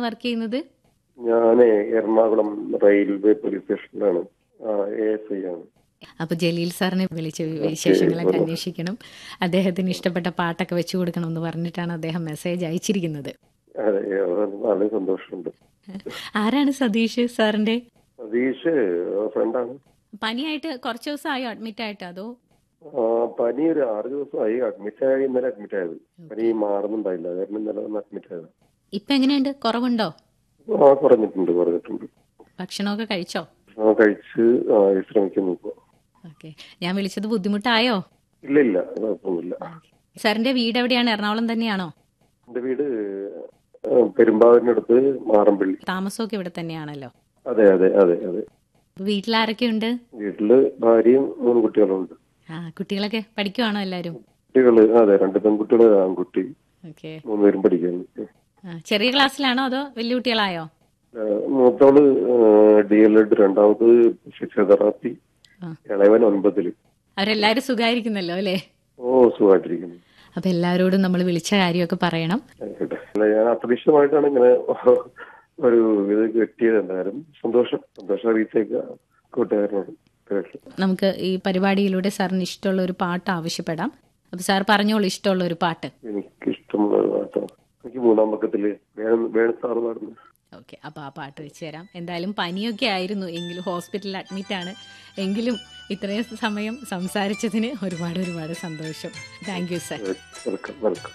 Work ചെയ്യുന്നത് ഞാനേ Ernakulam railway police സ്റ്റേഷനിലാണ് എ എസ് ഐ ആണ് അപ്പൊ ജലീൽ സാറിനെ വിളിച്ച് വിശേഷങ്ങളൊക്കെ അന്വേഷിക്കണം അദ്ദേഹത്തിന് ഇഷ്ടപ്പെട്ട പാട്ടൊക്കെ വെച്ചു കൊടുക്കണം എന്ന് പറഞ്ഞിട്ടാണ് അദ്ദേഹം മെസ്സേജ് അയച്ചിരിക്കുന്നത് അതെ അത് വളരെ സന്തോഷമുണ്ട് ആരാണ് സതീഷ് സാറിന്റെ സതീഷ് ഫ്രണ്ടാണ് പനിയായിട്ട് കുറച്ച് ദിവസമായോ അഡ്മിറ്റ് ആയിട്ട് അതോ ആ, പനി ഒരു ആറ് ദിവസമായി അഡ്മിറ്റ് ആയി ഇന്നലെ അഡ്മിറ്റ് ആയത് പനി മാറുന്നുണ്ടായില്ല കാരണം ഇന്നലെ വന്ന് അഡ്മിറ്റ് ആയത് ഇപ്പൊ എങ്ങനെയുണ്ട് കുറവുണ്ടോ ആ കുറഞ്ഞിട്ടുണ്ട് കുറഞ്ഞിട്ടുണ്ട് ഭക്ഷണമൊക്കെ കഴിച്ചോ ആ കഴിച്ച് ആ, വിശ്രമിക്കുന്നു ഇപ്പൊ ഓക്കെ ഞാൻ വിളിച്ചത് ബുദ്ധിമുട്ടായോ ഇല്ല ഇല്ല കുഴപ്പമൊന്നുമില്ല സാറിന്റെ വീട് എവിടെയാണ് എറണാകുളം തന്നെയാണോ എന്റെ വീട് ആ, പെരുമ്പാവൂരിനടുത്ത് മാറമ്പള്ളി താമസമൊക്കെ ഇവിടെ തന്നെയാണല്ലോ അതെ അതെ അതെ അതെ വീട്ടിലാരൊക്കെയുണ്ട് വീട്ടില് ഭാര്യയും മൂന്ന് കുട്ടികളുണ്ട് ആ കുട്ടികളൊക്കെ പഠിക്കുവാണോ എല്ലാരും കുട്ടികള് അതെ രണ്ട് പെൺകുട്ടികള് ആൺകുട്ടി ഓക്കെ മൂന്നുപേരും പഠിക്കുന്നു ചെറിയ ക്ലാസ്സിലാണോ അതോ വലിയ കുട്ടികളായോ ആ, മൂത്തവള് ഡി എൽ എഡ് രണ്ടാമത് ഫിസിയോതെറാപ്പി ആ. ഇളയവൻ ഒൻപതില് അവരെല്ലാരും സുഖമായിരിക്കുന്നല്ലോ അല്ലേ ഓ സുഖമായിട്ടിരിക്കുന്നു അപ്പൊ എല്ലാവരോടും നമ്മൾ വിളിച്ച കാര്യമൊക്കെ പറയണം ആയിക്കോട്ടെ അല്ല ഞാൻ അപ്രതീക്ഷിതമായിട്ടാണ് ഇങ്ങനെ ഒരു ഇത് കിട്ടിയത് എന്തായാലും സന്തോഷം സന്തോഷം അറിയിച്ചേക്ക കൂട്ടുകാരനോട് കേട്ടു നമുക്ക് ഈ പരിപാടിയിലൂടെ സാറിന് ഇഷ്ടമുള്ള ഒരു പാട്ട് ആവശ്യപ്പെടാം അപ്പൊ സാർ പറഞ്ഞോളൂ ഇഷ്ടമുള്ള ഒരു പാട്ട് എനിക്ക് ഇഷ്ടമുള്ള ഒരു പാട്ടാണ് എനിക്ക് മൂന്നാം പക്കത്തില് വേണം വേണം സാറ് പാടുന്നു ഓക്കെ അപ്പൊ ആ പാട്ട് വെച്ച് തരാം എന്തായാലും പനിയൊക്കെ ആയിരുന്നു എങ്കിലും ഹോസ്പിറ്റലിൽ അഡ്മിറ്റ് ആണ് എങ്കിലും ഇത്രയും സമയം സംസാരിച്ചതിന് ഒരുപാട് ഒരുപാട് സന്തോഷം thank you sir welcome welcome